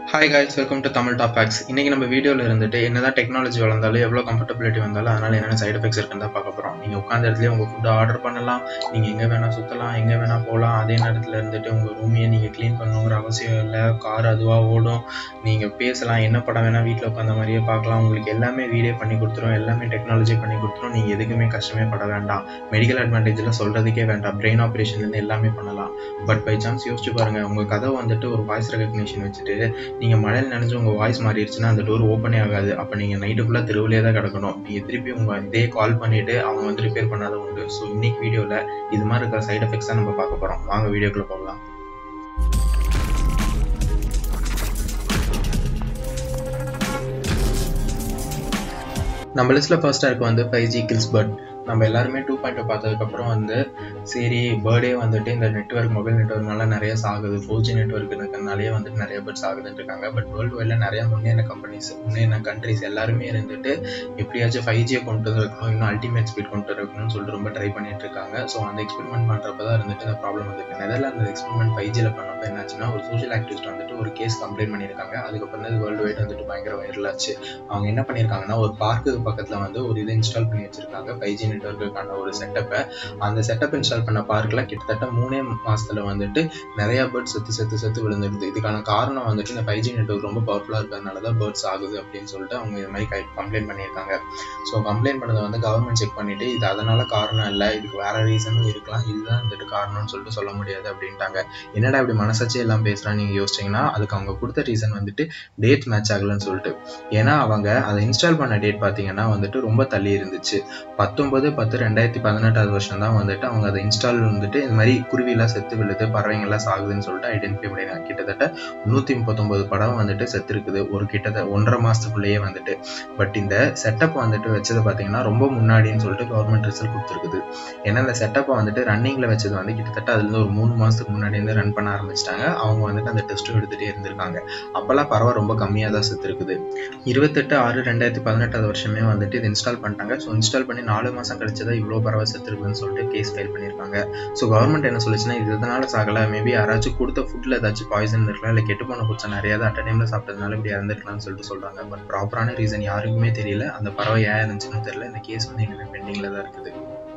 Hi guys welcome to Tamil top facts இன்றைக்கி நம்ம வீடியோவில் இருந்துட்டு என்னதான் டெக்னாலஜி வளர்ந்தாலும் எவ்வளோ கம்ஃபர்டபிலிட்டி வந்தாலும் அதனால் என்னென்ன சைடு எஃபெக்ட்ஸ் இருக்குன்னு தான் பார்க்க போகிறோம் நீங்கள் உட்காந்த இடத்துலயே உங்கள் ஃபுட்டை ஆர்டர் பண்ணலாம் நீங்கள் எங்கே வேணால் சுற்றலாம் எங்கே வேணால் போகலாம் அதே நேரத்தில் இருந்துட்டு உங்கள் ரூமையே நீங்கள் க்ளீன் பண்ணணுங்கிற அவசியம் இல்லை கார் அதுவாக ஓடும் நீங்கள் பேசலாம் என்ன படம் வேணால் வீட்டில் உட்காந்த மாதிரியே பார்க்கலாம் உங்களுக்கு எல்லாமே வீடியோ பண்ணி கொடுத்துரும் எல்லாமே டெக்னாலஜி பண்ணி கொடுத்துரும் நீங்கள் எதுக்குமே கஷ்டமே பட வேண்டாம் மெடிக்கல் அட்வான்டேஜில் சொல்கிறதுக்கே வேண்டாம் பிரெயின் ஆப்ரேஷன்லேருந்து எல்லாமே பண்ணலாம் பட் பை சான்ஸ் யோசிச்சு பாருங்கள் உங்கள் கதை வந்துட்டு ஒரு வாய்ஸ் ரெகக்னிஷன் வச்சுட்டு நீங்கள் மழையில் நினைஞ்சு உங்கள் வாய்ஸ் மாறிடுச்சுன்னா அந்த டோர் ஓப்பனே ஆகாது அப்போ நீங்கள் நைட்டு ஃபுல்லாக தெருவிலே தான் கிடக்கணும் நீங்கள் திருப்பி உங்கள் இதே கால் பண்ணிவிட்டு அவங்க வந்து ரிப்பேர் பண்ணாத உண்டு ஸோ இன்னைக்கு வீடியோவில் இது மாதிரி இருக்கிற சைடு எஃபெக்ட்ஸ் தான் நம்ம பார்க்க போகிறோம் வாங்க வீடியோக்குள்ளே போகலாம் நம்ம லிஸ்ட்டில் ஃபர்ஸ்ட்டாக இருக்க வந்து ஃபைவ் ஜி கில்ஸ் பட் நம்ம எல்லாருமே டூ பாயிண்ட் பார்த்ததுக்கப்புறம் வந்து சரி பேர்டே வந்துட்டு இந்த நெட்ஒர்க் மொபைல் நெட்ஒர்க்னால நிறைய சாகுது ஃபோர் ஜி நெட்ஒர்க் இருக்கிறதுனாலே வந்துட்டு நிறைய பேர் சாகுதுன்னு இருக்காங்க பட் வேர்ல்டு வைடில் நிறைய முன்னேற கம்பெனிஸ் முன்னேற கண்ட்ரிஸ் எல்லாருமே இருந்துட்டு எப்படியாச்சும் ஃபைவ் ஜியை கொண்டு இருக்கணும் இன்னும் அல்டிமேட் ஸ்பீட் கொண்டு இருக்கணும்னு சொல்லிட்டு ரொம்ப ட்ரை பண்ணிட்டு இருக்காங்க ஸோ அந்த எக்ஸ்பெரிமெண்ட் பண்ணுறப்ப தான் இருந்துட்டு இந்த ப்ராப்ளம் வந்துருக்கு நெதர்லாந்து அந்த எக்ஸ்பெரிமெண்ட் ஃபைவ் ஜியில் பண்ணப்போ என்னாச்சுன்னா ஒரு சோஷியல் ஆக்டிவிஸ்ட் வந்துட்டு ஒரு கேஸ் கம்ப்ளைண்ட் பண்ணியிருக்காங்க அதுக்கப்புறம் தான் வேர்ல்டு வைட் வந்துட்டு பயங்கர வைரல் ஆச்சு அவங்க என்ன பண்ணியிருக்காங்கன்னா ஒரு பார்க்குக்கு பக்கத்தில் வந்து ஒரு இதை இன்ஸ்டால் பண்ணி வச்சிருக்காங்க ஃபைவ் ஜி நெட்ஒர்க்குக்கான ஒரு செட்டப்பை அந்த செட்டப் இன்ஸ்டால் பண்ண பார்க்கில் கிட்டத்தட்ட மூணே மாசத்துல வந்துட்டு நிறைய பேர்ட்ஸ் செத்து செத்து செத்து விழுந்துருது இதுக்கான காரணம் வந்துட்டு இந்த ஃபைவ் ஜி நெட்ஒர்க் ரொம்ப பவர்ஃபுல்லாக இருக்கிறதுனால தான் பேர்ட்ஸ் ஆகுது அப்படின்னு சொல்லிட்டு அவங்க இது மாதிரி கம்ப்ளைண்ட் பண்ணியிருக்காங்க ஸோ கம்ப்ளைண்ட் பண்ணதை வந்து கவர்மெண்ட் செக் பண்ணிட்டு இது அதனால காரணம் இல்லை இதுக்கு வேற ரீசனும் இருக்கலாம் இதுதான் வந்துட்டு காரணம்னு சொல்லிட்டு சொல்ல முடியாது அப்படின்ட்டாங்க என்னடா இப்படி மனசாட்சி எல்லாம் பேசுறான்னு நீங்க யோசிச்சீங்கன்னா அதுக்கு அவங்க கொடுத்த ரீசன் வந்துட்டு டேட் மேட்ச் ஆகலன்னு சொல்லிட்டு ஏன்னா அவங்க அதை இன்ஸ்டால் பண்ண டேட் பார்த்தீங்கன்னா வந்துட்டு ரொம்ப தள்ளி இருந்துச்சு பத்தொன்பது பத்து ரெண்டாயிரத்தி பதினெட்டாவது வருஷம் தான் வந்துட்டு அவங்க அதை இன்ஸ்டால் வந்துட்டு இந்த மாதிரி குருவிலாம் செத்து விழுது பறவைங்கள்லாம் சாகுதுன்னு சொல்லிட்டு ஐடென்டிஃபை பண்ணிருக்காங்க கிட்டத்தட்ட நூற்றி முப்பத்தொம்பது படம் வந்துட்டு செத்து இருக்குது ஒரு கிட்டத்தட்ட ஒன்றரை மாதத்துக்குள்ளேயே வந்துட்டு பட் இந்த செட்டப் வந்துட்டு வச்சது பார்த்தீங்கன்னா ரொம்ப முன்னாடின்னு சொல்லிட்டு கவர்மெண்ட் ரிசல்ட் கொடுத்துருக்குது ஏன்னா இந்த செட்டப்பை வந்துட்டு ரன்னிங்கில் வச்சது வந்து கிட்டத்தட்ட அதுலேருந்து ஒரு மூணு மாதத்துக்கு முன்னாடி இருந்து ரன் பண்ண ஆரம்பிச்சிட்டாங்க அவங்க வந்துட்டு அந்த டெஸ்ட்டும் எடுத்துகிட்டே இருந்திருக்காங்க அப்போல்லாம் பறவை ரொம்ப கம்மியாக தான் செத்து இருக்குது இருபத்தெட்டு ஆறு ரெண்டாயிரத்தி பதினெட்டாவது வருஷமே வந்துட்டு இது இன்ஸ்டால் பண்ணிட்டாங்க ஸோ இன்ஸ்டால் பண்ணி நாலு மாதம் கழிச்சு தான் இவ்வளோ பறவை செத்துருக்குன்னு சொல்லிட்டு கேஸ் ஃபைல் பண்ணியிருக்காங்க ஸோ கவர்மெண்ட் என்ன சொல்லுச்சுன்னா இது இதனால சாகலை மேபி யாராச்சும் கொடுத்த ஃபுட்டில் ஏதாச்சும் பாய்சன் இருக்கலாம் இல்லை கெட்டு போன பூச்சா நிறையா தான் அட் டைமில் சாப்பிட்டதுனால இப்படி இறந்துருக்கலாம்னு சொல்லிட்டு சொல்கிறாங்க பட் ப்ராப்பரான ரீசன் யாருக்குமே தெரியல அந்த பறவை ஏன் இருந்துச்சுன்னு தெரியல இந்த கேஸ் வந்து இன்னுமே பெண்டிங்கில் தான் இருக்குது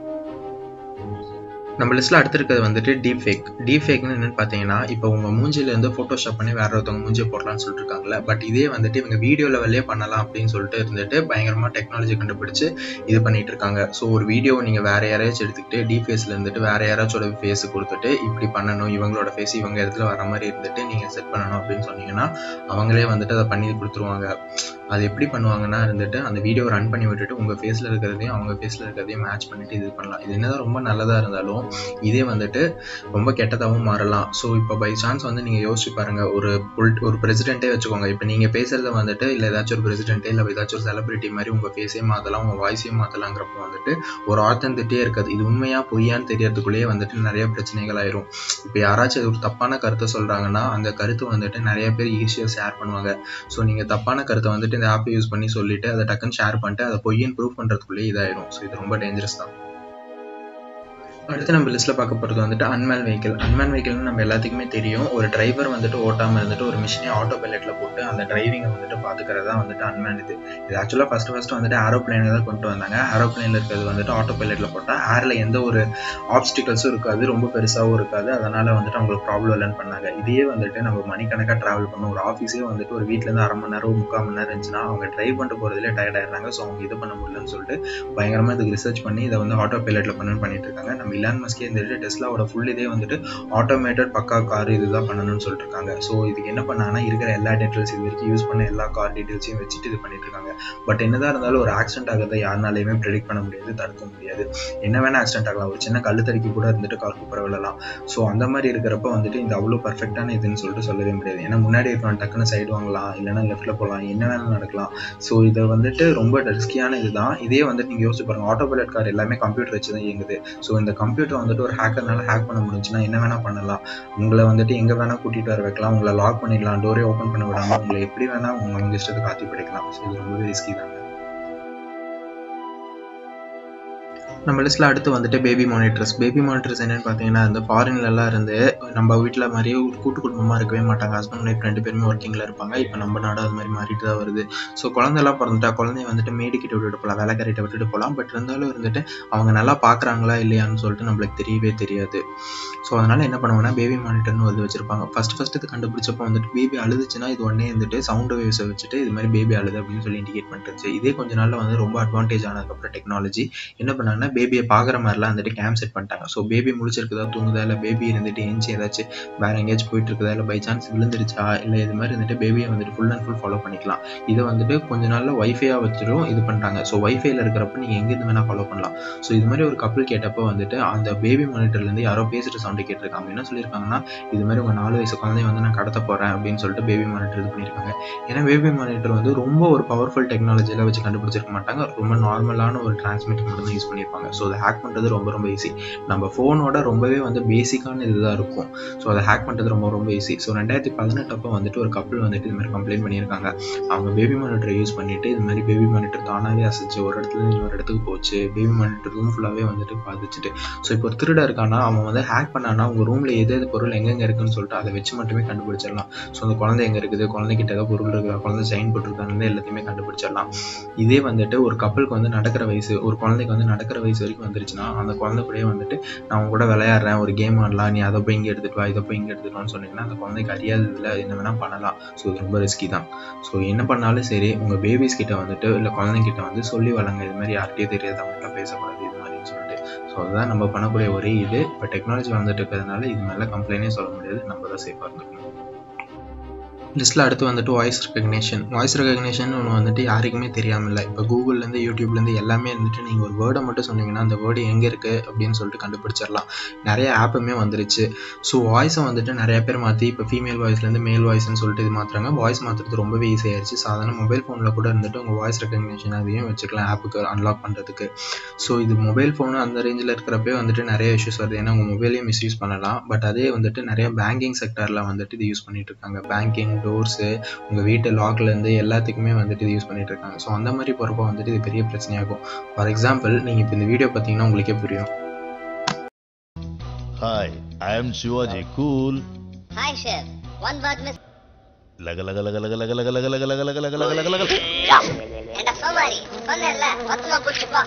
நம்ம லிஸ்ட்டில் அடுத்து இருக்கிறது வந்துட்டு டீப் ஃபேக் டீப் ஃபேக்னு என்னன்னு பார்த்தீங்கன்னா இப்போ உங்கள் மூஞ்சிலேருந்து ஃபோட்டோஷாப் பண்ணி வேற ஒருத்தவங்க மூஞ்சியை போடலாம்னு சொல்லிட்டு இருக்காங்கல்ல பட் இதே வந்துட்டு இவங்க வீடியோ லெவல்லே பண்ணலாம் அப்படின்னு சொல்லிட்டு இருந்துட்டு பயங்கரமாக டெக்னாலஜி கண்டுபிடிச்சு இது பண்ணிட்டு இருக்காங்க ஸோ ஒரு வீடியோவை நீங்கள் வேற யாரையாச்சும் எடுத்துக்கிட்டு டீப் ஃபேஸில் இருந்துட்டு வேற யாராச்சோட ஃபேஸ் கொடுத்துட்டு இப்படி பண்ணணும் இவங்களோட ஃபேஸ் இவங்க இடத்துல வர மாதிரி இருந்துட்டு நீங்கள் செட் பண்ணணும் அப்படின்னு சொன்னீங்கன்னா அவங்களே வந்துட்டு அதை பண்ணி கொடுத்துருவாங்க அது எப்படி பண்ணுவாங்கன்னா இருந்துட்டு அந்த வீடியோ ரன் பண்ணி விட்டுட்டு உங்கள் ஃபேஸில் இருக்கிறதையும் அவங்க ஃபேஸில் இருக்கிறதையும் மேட்ச் பண்ணிட்டு இது பண்ணலாம் இது என்னதான் ரொம்ப நல்லதாக இருந்தாலும் இதே வந்துட்டு ரொம்ப கெட்டதாகவும் மாறலாம் ஸோ இப்போ பை சான்ஸ் வந்து நீங்கள் யோசிச்சு பாருங்க ஒரு பொலிட் ஒரு பிரசிடென்ட்டே வச்சுக்கோங்க இப்போ நீங்கள் பேசுறத வந்துட்டு இல்லை ஏதாச்சும் ஒரு பிரசிடென்ட்டே இல்லை ஏதாச்சும் ஒரு செலிபிரிட்டி மாதிரி உங்கள் ஃபேஸே மாற்றலாம் உங்கள் வாய்ஸையும் மாற்றலாங்கிறப்போ வந்துட்டு ஒரு ஆத்தந்திட்டே இருக்காது இது உண்மையாக பொய்யான்னு தெரியறதுக்குள்ளேயே வந்துட்டு நிறைய பிரச்சனைகள் ஆயிரும் இப்போ யாராச்சும் ஒரு தப்பான கருத்தை சொல்கிறாங்கன்னா அந்த கருத்து வந்துட்டு நிறைய பேர் ஈஸியாக ஷேர் பண்ணுவாங்க ஸோ நீங்கள் தப்பான கருத்தை வந்துட்டு இந்த ஆப்பை யூஸ் பண்ணி சொல்லிட்டு அதை டக்குன்னு ஷேர் பண்ணிட்டு அதை பொய்யன்னு ப்ரூவ் பண்ணுறதுக்குள்ளேயே இதாயிரும் ஸோ இது ரொம்ப டேஞ்சரஸ் தான் அடுத்து நம்ம லிஸ்ட்டில் பார்க்க போகிறது வந்துட்டு அன்மேன் வெஹிக்கிள் அன்மேன் வெஹிக்கிள்னு நம்ம எல்லாத்துக்குமே தெரியும் ஒரு டிரைவர் வந்துட்டு ஓட்டாமல் இருந்துட்டு ஒரு மிஷினே ஆட்டோ பைலட்டில் போட்டு அந்த டிரைவிங்கை வந்துட்டு பார்த்துக்கிறது தான் வந்துட்டு அன்மேன் இது இது ஆக்சுவலாக ஃபஸ்ட்டு ஃபஸ்ட்டு வந்துட்டு ஏரோப்ளைனை தான் கொண்டு வந்தாங்க ஏரோப்ளைனில் இருக்கிறது வந்துட்டு ஆட்டோ பைலட்டில் போட்டால் ஏரில் எந்த ஒரு ஆப்ஸ்டிகல்ஸும் இருக்காது ரொம்ப பெருசாகவும் இருக்காது அதனால் வந்துட்டு அவங்களுக்கு ப்ராப்ளம் இல்லைன்னு பண்ணாங்க இதையே வந்துட்டு நம்ம மணிக்கணக்காக ட்ராவல் பண்ணணும் ஒரு ஆஃபீஸே வந்துட்டு ஒரு வீட்டிலேருந்து அரை மணி நேரம் முக்கால் மணி நேரம் இருந்துச்சுன்னா அவங்க ட்ரைவ் பண்ணிட்டு போகிறதுலே டயர்ட் ஆயிடுறாங்க ஸோ அவங்க இது பண்ண முடியலன்னு சொல்லிட்டு பயங்கரமாக இதுக்கு ரிசர்ச் பண்ணி இதை வந்து ஆட்டோ பைலட்டில் பண்ணணும்னு பண்ணிட்டு இருக்காங்க நம்ம இலான் மஸ்கே இந்த டெஸ்லாவோட ஃபுல் இதே வந்துட்டு ஆட்டோமேட்டட் பக்கா கார் இதுதான் பண்ணணும்னு சொல்லிட்டு இருக்காங்க ஸோ இதுக்கு என்ன பண்ணாங்கன்னா இருக்கிற எல்லா டீட்டெயில்ஸ் இது வரைக்கும் யூஸ் பண்ண எல்லா கார் டீட்டெயில்ஸையும் வச்சுட்டு இது பண்ணிட்டு இருக்காங்க பட் என்னதான் இருந்தாலும் ஒரு ஆக்சிடென்ட் ஆகிறத யாருனாலையுமே ப்ரெடிக்ட் பண்ண முடியாது தடுக்க முடியாது என்ன வேணா ஆக்சிடென்ட் ஆகலாம் ஒரு சின்ன கல்லு தறிக்கு கூட இருந்துட்டு கார் கூப்பிட விழலாம் ஸோ அந்த மாதிரி இருக்கிறப்ப வந்துட்டு இந்த அவ்வளோ பர்ஃபெக்டான இதுன்னு சொல்லிட்டு சொல்லவே முடியாது ஏன்னா முன்னாடி இருக்கலாம் டக்குன்னு சைடு வாங்கலாம் இல்லைன்னா லெஃப்ட்ல போகலாம் என்ன வேணாலும் நடக்கலாம் ஸோ இதை வந்துட்டு ரொம்ப ரிஸ்கியான இதுதான் இதே வந்துட்டு நீங்கள் யோசிச்சு பாருங்க ஆட்டோ பைலட் கார் எல்லாமே கம்ப்யூட்டர் வச்சு தான் இயங்குது ஸோ இந்த கம்ப்யூட்டர் வந்துட்டு ஒரு ஹேக்கர்னால ஹேக் பண்ண முடிஞ்சுன்னா என்ன வேணா பண்ணலாம் உங்களை வந்துட்டு எங்க வேணா கூட்டிட்டு வர வைக்கலாம் உங்களை லாக் பண்ணிடலாம் டோரே ஓப்பன் பண்ண விடாம உங்களை எப்படி வேணா உங்க அவங்க இஷ்டத்துக்கு ஆத்தி படிக்கலாம் ஸோ இது ரொம்பவே ரிஸ்கி தாங்க நம்ம லிஸ்ட்டில் அடுத்து வந்துட்டு பேபி மானிட்டர்ஸ் பேபி மானிட்டர்ஸ் என்னென்னு பார்த்தீங்கன்னா இந்த ஃபாரின்லலாம் இருந்து நம்ம வீட்டில் மாதிரியே ஒரு கூட்டு குடும்பமாக இருக்கவே மாட்டாங்க ஹஸ்பண்ட் ஒய்ஃப் ரெண்டு பேருமே ஒர்க்கிங்கில் இருப்பாங்க இப்போ நம்ம நாடு அது மாதிரி மாறிட்டு தான் வருது ஸோ குழந்தைலாம் பிறந்துட்டா குழந்தைய வந்துட்டு மேடு கிட்ட விட்டுட்டு போகலாம் வேலைக்காரிட்ட விட்டுட்டு போகலாம் பட் இருந்தாலும் இருந்துட்டு அவங்க நல்லா பார்க்குறாங்களா இல்லையான்னு சொல்லிட்டு நம்மளுக்கு தெரியவே தெரியாது ஸோ அதனால் என்ன பண்ணுவாங்கன்னா பேபி மானிட்டர்னு வந்து வச்சிருப்பாங்க ஃபஸ்ட் ஃபஸ்ட் இது கண்டுபிடிச்சப்போ வந்துட்டு பேபி அழுதுச்சுன்னா இது உடனே வந்துட்டு சவுண்ட் வேவ்ஸை வச்சுட்டு இது மாதிரி பேபி அழுது அப்படின்னு சொல்லி இண்டிகேட் பண்ணிருச்சு இதே கொஞ்ச நாளில் வந்து ரொம்ப அட்வான்டேஜ் ஆனதுக்கப்புறம் டெக்னாலஜி என்ன பண்ணாங்கன்னா பேபியை பார்க்குற மாதிரிலாம் வந்துட்டு கேம் செட் பண்ணிட்டாங்க ஸோ பேபி முடிச்சிருக்குதா தூங்குதா இல்லை பேபி இருந்துட்டு எஞ்சி ஏதாச்சும் வேற எங்கேயாச்சும் போயிட்டு இருக்குதா இல்லை பை சான்ஸ் விழுந்துருச்சா இல்லை இது மாதிரி வந்துட்டு பேபியை வந்துட்டு ஃபுல் அண்ட் ஃபுல் ஃபாலோ பண்ணிக்கலாம் இதை வந்துட்டு கொஞ்ச நாளில் ஒய்ஃபையாக வச்சுட்டும் இது பண்ணிட்டாங்க ஸோ ஒய்ஃபைல இருக்கிறப்ப நீங்கள் எங்கேருந்து வேணால் ஃபாலோ பண்ணலாம் ஸோ இது மாதிரி ஒரு கப்பல் கேட்டப்போ வந்துட்டு அந்த பேபி மானிட்டர்லேருந்து யாரோ பேசுகிற சவுண்டு கேட்டிருக்காங்க என்ன சொல்லியிருக்காங்கன்னா இது மாதிரி உங்கள் நாலு வயசு குழந்தைய வந்து நான் கடத்த போகிறேன் அப்படின்னு சொல்லிட்டு பேபி மானிட்டர் இது பண்ணியிருக்காங்க ஏன்னா பேபி மானிட்டர் வந்து ரொம்ப ஒரு பவர்ஃபுல் டெக்னாலஜியில் வச்சு கண்டுபிடிச்சிருக்க மாட்டாங்க ரொம்ப நார்மலான ஒரு டிரான்ஸ்மிட்டர் மட்டும் தான் யூஸ் பண்ணியிருப்பாங்க ஸோ அதை ஹேக் பண்ணுறது ரொம்ப ரொம்ப ஈஸி நம்ம ஃபோனோட ரொம்பவே வந்து பேசிக்கான இதுதான் இருக்கும் ஸோ அதை ஹேக் பண்ணுறது ரொம்ப ரொம்ப ஈஸி ஸோ ரெண்டாயிரத்தி பதினெட்டப்போ வந்துட்டு ஒரு கப்பல் வந்துட்டு இது மாதிரி கம்ப்ளைண்ட் பண்ணியிருக்காங்க அவங்க பேபி மானிட்டரை யூஸ் பண்ணிட்டு இது மாதிரி பேபி மானிட்டர் தானாகவே அசைச்சு ஒரு இடத்துல இருந்து இன்னொரு இடத்துக்கு போச்சு பேபி மானிட்டர் ரூம் ஃபுல்லாகவே வந்துட்டு பாதிச்சுட்டு ஸோ இப்போ ஒரு திருட இருக்கானா அவன் வந்து ஹேக் பண்ணானா உங்கள் ரூமில் எது எது பொருள் எங்கெங்க இருக்குன்னு சொல்லிட்டு அதை வச்சு மட்டுமே கண்டுபிடிச்சிடலாம் ஸோ அந்த குழந்தை எங்கே இருக்குது குழந்தைகிட்ட ஏதாவது பொருள் இருக்குதா குழந்தை சைன் போட்டிருக்காங்க எல்லாத்தையுமே கண்டுபிடிச்சிடலாம் இதே வந்துட்டு ஒரு கப்பலுக்கு வந்து நடக்கிற வயசு ஒரு குழந்தைக்கு வந்து நடக்கிற வயசு வரைக்கும் வந்துருச்சுன்னா அந்த குழந்தை கூடயே வந்துட்டு நான் உங்க கூட விளையாடுறேன் ஒரு கேம் ஆடலாம் நீ அதை போய் இங்கே எடுத்துட்டு வா இதை போய் இங்கே எடுத்துட்டு வான்னு சொன்னீங்கன்னா அந்த குழந்தைக்கு அறியாததுல என்ன வேணா பண்ணலாம் ஸோ இது ரொம்ப ரிஸ்கி தான் ஸோ என்ன பண்ணாலும் சரி உங்க பேபிஸ் கிட்ட வந்துட்டு இல்லை குழந்தைங்கிட்ட வந்து சொல்லி வளங்க இது மாதிரி யார்கிட்டயும் தெரியாது அவங்ககிட்ட பேசக்கூடாது இது மாதிரின்னு சொல்லிட்டு ஸோ அதுதான் நம்ம பண்ணக்கூடிய ஒரே இது இப்போ டெக்னாலஜி வந்துட்டு இருக்கிறதுனால இது மேலே கம்ப்ளைண்டே சொல்ல முடியாது நம்ம தான் சேஃபாக இருந்துக்கணும் லிஸ்ட்டில் அடுத்து வந்துட்டு வாய்ஸ் ரெகக்னேஷன் வாய்ஸ் ரெகக்னேஷன் ஒன்று வந்துட்டு யாருக்குமே தெரியாமல் இல்லை இப்போ கூகுள்லேருந்து யூடியூப்லேருந்து எல்லாமே வந்துட்டு நீங்கள் ஒரு வேர்டை மட்டும் சொன்னீங்கன்னா அந்த வேர்டு எங்கே இருக்குது அப்படின்னு சொல்லிட்டு கண்டுபிடிச்சிடலாம் நிறைய ஆப்புமே வந்துருச்சு ஸோ வாய்ஸை வந்துட்டு நிறைய பேர் மாற்றி இப்போ ஃபீமேல் வாய்ஸ்லேருந்து மேல் வாய்ஸ்னு சொல்லிட்டு இது மாற்றுறாங்க வாய்ஸ் மாற்றுறது ரொம்பவே ஈஸியாகிடுச்சு சாதாரண மொபைல் ஃபோனில் கூட இருந்துட்டு உங்கள் வாய்ஸ் ரெகக்னேஷன் அதையும் வச்சுக்கலாம் ஆப்புக்கு அன்லாக் பண்ணுறதுக்கு ஸோ இது மொபைல் ஃபோனு அந்த ரேஞ்சில் இருக்கிறப்பே வந்துட்டு நிறைய இஷ்யூஸ் வருது ஏன்னா உங்கள் மொபைலையும் மிஸ்யூஸ் பண்ணலாம் பட் அதே வந்துட்டு நிறைய பேங்கிங் செக்டரில் வந்துட்டு இது யூஸ் பண்ணிட்டு இருக்காங்க பேங்கிங் டோர்ஸு உங்கள் வீட்டு லாக்லேருந்து எல்லாத்துக்குமே வந்துட்டு இது யூஸ் பண்ணிட்டு இருக்காங்க ஸோ அந்த மாதிரி போகிறப்போ வந்துட்டு இது பெரிய பிரச்சனையாகும் ஃபார் எக்ஸாம்பிள் நீங்கள் இப்போ இந்த வீடியோ பார்த்தீங்கன்னா உங்களுக்கே புரியும் Hi, I am Shivaji. Cool. Hi, Chef. One word miss. லக லக லக லக லக லக லக லக லக லக லக லக லக லக என்ன சோமாரி சொன்னேன்ல மொத்தமா குடிச்சுப்பா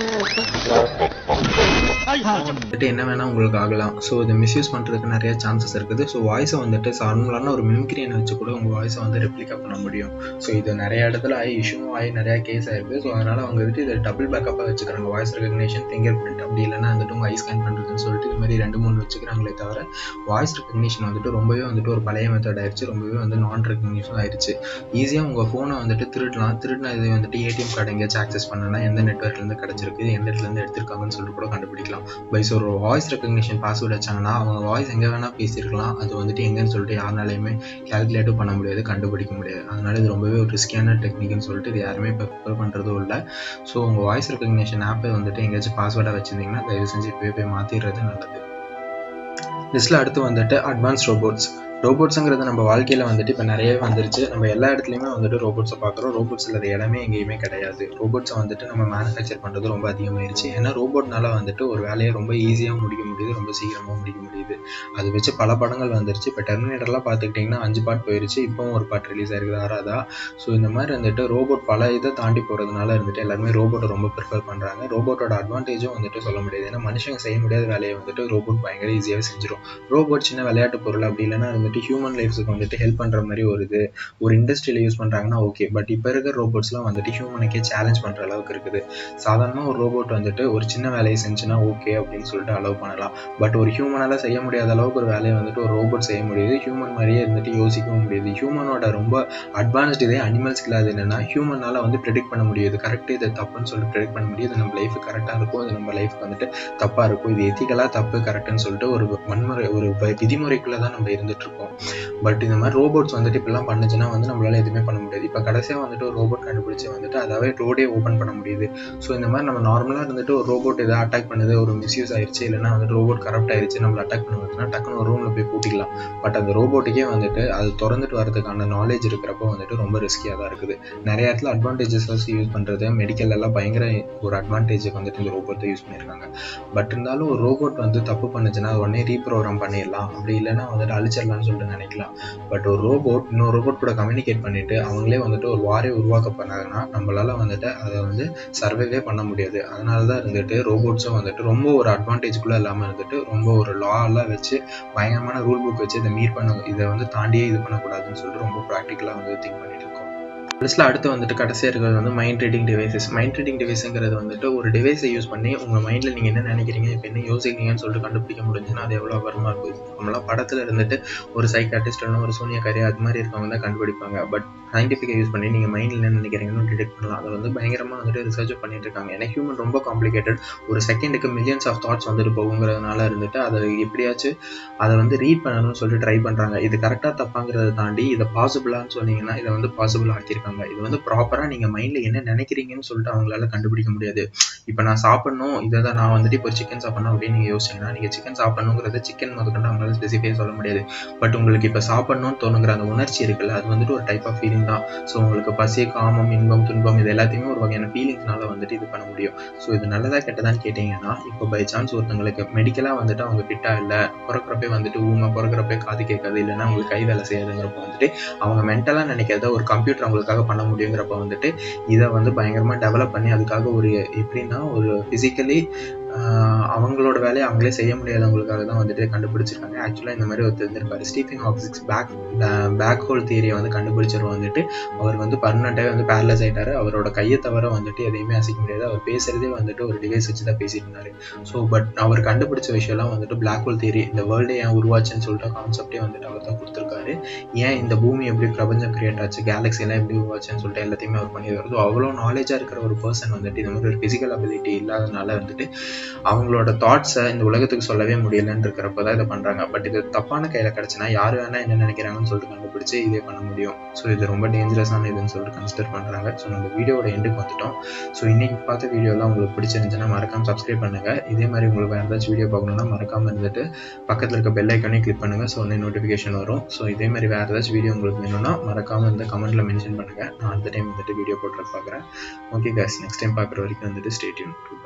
வந்துட்டு என்ன வேணால் உங்களுக்கு ஆகலாம் ஸோ இதை மிஸ்யூஸ் பண்ணுறதுக்கு நிறைய சான்சஸ் இருக்குது ஸோ வாய்ஸை வந்துட்டு நார்மலான ஒரு மிமிக்ரியனை வச்சு கூட உங்கள் வாய்ஸை வந்து ரெப்ளிகா பண்ண முடியும் ஸோ இது நிறைய இடத்துல ஆகி இஷ்யூவும் ஆகி நிறைய கேஸ் ஆயிருக்கு ஸோ அதனால் அவங்க வந்துட்டு இதை டபுள் பேக்கப்பாக வச்சுக்கிறாங்க வாய்ஸ் ரெகக்னேஷன் ஃபிங்கர் பிரிண்ட் அப்படி இல்லைன்னா வந்துட்டு உங்கள் ஐ ஸ்கேன் பண்ணுறதுன்னு சொல்லிட்டு இது மாதிரி ரெண்டு மூணு வச்சுக்கிறாங்களே தவிர வாய்ஸ் ரெகக்னேஷன் வந்துட்டு ரொம்பவே வந்துட்டு ஒரு பழைய மெத்தட் ஆயிடுச்சு ரொம்பவே வந்து நான் ரெகக்னேஷன் ஆயிடுச்சு ஈஸியாக உங்கள் ஃபோனை வந்துட்டு திருடலாம் திருடினா இது வந்துட்டு ஏடிஎம் கார்டு எங்கேயாச்சும் ஆக்சஸ் பண்ணனா எந்த நெட்ஒர்க்லேருந்து கிடச்சிருக்கு எந்த இடத்துலேருந்து எடுத்திருக்காங்கன்னு சொல்லிட்டு கூட கண்டுபிடிக்கலாம் பை ஸோ ஒரு வாய்ஸ் ரெகக்னிஷன் பாஸ்வேர்டு வச்சாங்கன்னா அவங்க வாய்ஸ் எங்கே வேணால் பேசியிருக்கலாம் அது வந்துட்டு எங்கேன்னு சொல்லிட்டு யாருனாலையுமே கேல்குலேட்டும் பண்ண முடியாது கண்டுபிடிக்க முடியாது அதனால இது ரொம்பவே ஒரு ரிஸ்கியான டெக்னிக்னு சொல்லிட்டு இது யாருமே இப்போ ப்ரிப்பேர் பண்ணுறதும் இல்லை ஸோ உங்கள் வாய்ஸ் ரெகக்னிஷன் ஆப்பை வந்துட்டு எங்கேயாச்சும் பாஸ்வேர்டாக வச்சிருந்தீங்கன்னா தயவு செஞ்சு இப்போயே போய் மாற்றிடுறது நல்லது லிஸ்ட்டில் அடுத்து வந்துட்டு அட்வான்ஸ் ரோபோட்ஸ் ரோபோட்ஸுங்கிறது நம்ம வாழ்க்கையில் வந்துட்டு இப்போ நிறையவே வந்துருச்சு நம்ம எல்லா இடத்துலையுமே வந்துட்டு ரோபோட்ஸை பார்க்குறோம் ரோபோட்ஸ் இல்லாத இடமே எங்கேயுமே கிடையாது ரோபோட்ஸை வந்துட்டு நம்ம மேனுஃபேக்சர் பண்ணுறது ரொம்ப அதிகமாயிருச்சு ஏன்னா ரோபோட்னால வந்துட்டு ஒரு வேலையை ரொம்ப ஈஸியாக முடிக்க முடியுது ரொம்ப சீக்கிரமாக முடிக்க முடியுது அது வச்சு பல படங்கள் வந்துருச்சு இப்போ டெர்மினேட்டர்லாம் பார்த்துக்கிட்டிங்கன்னா அஞ்சு பார்ட் போயிருச்சு இப்போவும் ஒரு பார்ட் ரிலீஸ் ஆயிருக்குது ஆறாதா ஸோ இந்த மாதிரி வந்துட்டு ரோபோட் பல இதை தாண்டி போகிறதுனால இருந்துட்டு எல்லாருமே ரோபோட்டை ரொம்ப ப்ரிஃபர் பண்ணுறாங்க ரோபோட்டோட அட்வான்டேஜும் வந்துட்டு சொல்ல முடியாது ஏன்னா மனுஷங்க செய்ய முடியாத வேலையை வந்துட்டு ரோபோட் பயங்கர ஈஸியாகவே செஞ்சிடும் ரோபோட் சின்ன விளையாட்டு பொருள் அப்படி இல்லைன்னா வந்துட்டு ஹியூமன் லைஃப்ஸுக்கு வந்துட்டு ஹெல்ப் பண்ணுற மாதிரி ஒரு இது ஒரு இண்டஸ்ட்ரியில் யூஸ் பண்ணுறாங்கன்னா ஓகே பட் இப்போ இருக்கிற ரோபோட்ஸ்லாம் வந்துட்டு ஹியூமனுக்கே சேலஞ்ச் பண்ணுற அளவுக்கு இருக்குது சாதாரணமாக ஒரு ரோபோட் வந்துட்டு ஒரு சின்ன வேலையை செஞ்சுன்னா ஓகே அப்படின்னு சொல்லிட்டு அலோவ் பண்ணலாம் பட் ஒரு ஹியூமனால செய்ய முடியாத அளவுக்கு ஒரு வேலையை வந்துட்டு ஒரு ரோபோட் செய்ய முடியுது ஹியூமன் மாதிரியே இருந்துட்டு யோசிக்கவும் முடியுது ஹியூமனோட ரொம்ப அட்வான்ஸ்டு இதே அனிமல்ஸ்க்கு இல்லாத என்னன்னா ஹியூமனால வந்து ப்ரெடிக்ட் பண்ண முடியுது கரெக்ட் இது தப்புன்னு சொல்லிட்டு ப்ரெடிக்ட் பண்ண முடியுது இது நம்ம லைஃப் கரெக்டாக இருக்கும் இது நம்ம லைஃப்க்கு வந்துட்டு தப்பாக இருக்கும் இது எத்திக்கலாக தப்பு கரெக்டுன்னு சொல்லிட்டு ஒரு வன்முறை ஒரு வ- விதிமுறைக்குள்ளே தான் நம்ம இருந்துட்டு இருக்கோம் இருக்கும் பட் இந்த மாதிரி ரோபோட்ஸ் வந்துட்டு இப்படிலாம் பண்ணுச்சுன்னா வந்து நம்மளால எதுவுமே பண்ண முடியாது இப்போ கடைசியாக வந்துட்டு ஒரு ரோபோட் கண்டுபிடிச்சு வந்துட்டு அதாவே ரோடே ஓப்பன் பண்ண முடியுது ஸோ இந்த மாதிரி நம்ம நார்மலாக இருந்துட்டு ஒரு ரோபோட் எதாவது அட்டாக் பண்ணுது ஒரு மிஸ்யூஸ் ஆயிடுச்சு இல்லைன்னா வந்துட்டு ரோபோட் கரப்ட் ஆயிடுச்சு நம்மளை அட்டாக் பண்ணுவதுன்னா டக்குன்னு ஒரு ரூமில் போய் பூட்டிக்கலாம் பட் அந்த ரோபோட்டுக்கே வந்துட்டு அது திறந்துட்டு வரதுக்கான நாலேஜ் இருக்கிறப்போ வந்துட்டு ரொம்ப ரிஸ்கியாக தான் இருக்குது நிறைய இடத்துல அட்வான்டேஜஸ் வச்சு யூஸ் பண்ணுறது மெடிக்கல் எல்லாம் பயங்கர ஒரு அட்வான்டேஜுக்கு வந்துட்டு இந்த ரோபோட்டை யூஸ் பண்ணியிருக்காங்க பட் இருந்தாலும் ஒரு ரோபோட் வந்து தப்பு பண்ணுச்சுன்னா அது உடனே ரீப்ரோக்ராம் பண்ணிடலாம் அப்படி இல்லைன்னா வந்துட்டு அழிச்சிடலாம்னு சொல்லிட்டு நினைக்கலாம் பட் ஒரு ரோபோட் இன்னொரு ரோபோட் கூட கம்யூனிகேட் பண்ணிட்டு அவங்களே வந்துட்டு ஒரு வாரே உருவாக்க பண்ணாங்கன்னா நம்மளால வந்துட்டு அதை வந்து சர்வைவே பண்ண முடியாது அதனால தான் இருந்துட்டு ரோபோட்ஸும் வந்துட்டு ரொம்ப ஒரு அட்வான்டேஜ்குள்ளே இல்லாமல் இருந்துட்டு ரொம்ப ஒரு லா எல்லாம் வச்சு பயங்கரமான ரூல் புக் வச்சு இதை மீட் பண்ண இதை வந்து தாண்டியே இது பண்ணக்கூடாதுன்னு சொல்லிட்டு ரொம்ப ப்ராக்டிக்கலாக வந்து திங்க் பண்ணிட்டு இருக்கோம் லிஸ்ட்டில் அடுத்து வந்துட்டு கடைசியாக இருக்கிறது வந்து mind reading devices mind reading டிவைஸுங்கிறது வந்துட்டு ஒரு டிவைஸை யூஸ் பண்ணி உங்கள் மைண்டில் நீங்கள் என்ன நினைக்கிறீங்க இப்போ என்ன யோசிக்கிறீங்கன்னு சொல்லிட்டு கண்டுபிடிக்க முடிஞ்சுன்னா அது எவ்வளோ அபரமாக இருக்கும் நம்மளாம் படத்தில் இருந்துட்டு ஒரு சைக்காட்டிஸ்ட் இல்லைனா ஒரு சூனியக்காரி அது மாதிரி இருக்கவங்க தான் கண்டுபிடிப்பாங்க பட் சயின்டிஃபிக்கை யூஸ் பண்ணி நீங்கள் மைண்டில் என்ன நினைக்கிறீங்கன்னு டிடெக்ட் பண்ணலாம் அதை வந்து பயங்கரமாக வந்துட்டு ரிசர்ச் பண்ணிட்டு இருக்காங்க ஏன்னா ஹியூமன் ரொம்ப காம்ப்ளிகேட்டட் ஒரு செகண்டுக்கு மில்லியன்ஸ் ஆஃப் தாட்ஸ் வந்துட்டு போகுங்கிறதுனால இருந்துட்டு அதை எப்படியாச்சும் அதை வந்து ரீட் பண்ணணும்னு சொல்லிட்டு ட்ரை பண்ணுறாங்க இது கரெக்டாக தப்பாங்கிறத தாண்டி இதை பாசிபிளான்னு சொன்னீங்கன்னா இதை வந்து பாசிபிள் ஆக்கியிருக்காங்க இது வந்து ப்ராப்பராக நீங்கள் மைண்டில் என்ன நினைக்கிறீங்கன்னு சொல்லிட்டு அவங்களால கண்டுபிடிக்க முடியாது இப்போ நான் சாப்பிடணும் இதை தான் நான் வந்துட்டு இப்போ சிக்கன் சாப்பிடணும் அப்படின்னு நீங்கள் யோசிச்சீங்கன்னா நீங்கள் சிக்கன் சாப்பிடணுங்கிறது சிக்கன் முதற்கொண்டு அவங்களால ஸ்பெசிஃபை சொல்ல முடியாது பட் உங்களுக்கு இப்போ சாப்பிடணும்னு தோணுங்கிற அந்த உணர்ச்சி இருக்குல்ல அது வந்துட்டு ஒரு டைப் ஆஃப் ஃபீலிங் தான் ஸோ உங்களுக்கு பசி காமம் இன்பம் துன்பம் இது எல்லாத்தையுமே ஒரு வகையான ஃபீலிங்ஸ்னால வந்துட்டு இது பண்ண முடியும் ஸோ இது நல்லதா கெட்டதான்னு கேட்டிங்கன்னா இப்போ பை சான்ஸ் ஒருத்தங்களுக்கு மெடிக்கலாக வந்துட்டு அவங்க ஃபிட்டாக இல்லை பிறக்கிறப்பே வந்துட்டு ஊமை பிறக்கிறப்பே காது கேட்காது இல்லைன்னா அவங்களுக்கு கை வேலை செய்யாதுங்கிறப்ப வந்துட்டு அவங்க மென்டலாக நினைக்கிறத ஒரு கம்ப்யூட்டர் அவங்களுக்காக பண்ண முடியுங்கிறப்ப வந்துட்டு இதை வந்து பயங்கரமாக டெவலப் பண்ணி அதுக்காக ஒரு எப்படின்னா ஒரு ஃபிசிக்கலி அவங்களோட வேலையை அவங்களே செய்ய முடியாதவங்களுக்காக தான் வந்துட்டு கண்டுபிடிச்சிருக்காங்க ஆக்சுவலாக இந்த மாதிரி ஒருத்தர் இருந்திருப்பாரு ஸ்டீஃபிங் ஆப்சிக்ஸ் பேக் பேக் ஹோல் தியரியை வந்து கண்டுபிடிச்சவர் வந்துட்டு அவர் வந்து பர்மனெண்ட்டாகவே வந்து பேரலைஸ் ஆயிட்டாரு அவரோட கையை தவிர வந்துட்டு எதையுமே அசைக்க முடியாது அவர் பேசுறதே வந்துட்டு ஒரு டிவைஸ் வச்சு தான் பேசிட்டு இருந்தாரு ஸோ பட் அவர் கண்டுபிடிச்ச விஷயம்லாம் வந்துட்டு பிளாக் ஹோல் தியரி இந்த வேர்ல்டு ஏன் உருவாச்சுன்னு சொல்லிட்டு கான்செப்டே வந்துட்டு அவர் தான் கொடுத்துருக்காரு ஏன் இந்த பூமி எப்படி பிரபஞ்சம் கிரியேட் ஆச்சு கேலக்ஸி எல்லாம் எப்படி உருவாச்சுன்னு சொல்லிட்டு எல்லாத்தையுமே அவர் பண்ணி வருது அவ்வளோ நாலேஜாக இருக்கிற ஒரு பர்சன் வந்துட்டு இந்த மாதிரி ஒரு ஃபிசிக்கல் அபிலிட்டி இல்லாதனால வந்துட்டு அவங்களோட தாட்ஸை இந்த உலகத்துக்கு சொல்லவே முடியலன்னு இருக்கிறப்ப தான் இதை பண்ணுறாங்க பட் இது தப்பான கையில் கிடச்சுன்னா யார் வேணா என்ன நினைக்கிறாங்கன்னு சொல்லிட்டு கண்டுபிடிச்சு இதே பண்ண முடியும் ஸோ இது ரொம்ப டேஞ்சரஸான இதுன்னு சொல்லிட்டு கன்சிடர் பண்ணுறாங்க ஸோ நம்ம வீடியோட எண்டுக்கு வந்துட்டோம் ஸோ இன்னைக்கு பார்த்த வீடியோலாம் உங்களுக்கு பிடிச்சிருந்துச்சுன்னா மறக்காம சப்ஸ்கிரைப் பண்ணுங்க இதே மாதிரி உங்களுக்கு வேறு ஏதாச்சும் வீடியோ பார்க்கணும்னா மறக்காம இருந்துட்டு பக்கத்தில் இருக்க பெல் ஐக்கானே கிளிக் பண்ணுங்க ஸோ உடனே நோட்டிஃபிகேஷன் வரும் ஸோ இதே மாதிரி வேறு ஏதாச்சும் வீடியோ உங்களுக்கு வேணும்னா மறக்காம இந்த கமெண்ட்ல மென்ஷன் பண்ணுங்க நான் அந்த டைம் வந்துட்டு வீடியோ போட்டு பார்க்குறேன் ஓகே கேஸ் நெக்ஸ்ட் டைம் பார்க்குற வரைக்கும் வந்துட்டு ஸ்டேட்யூன்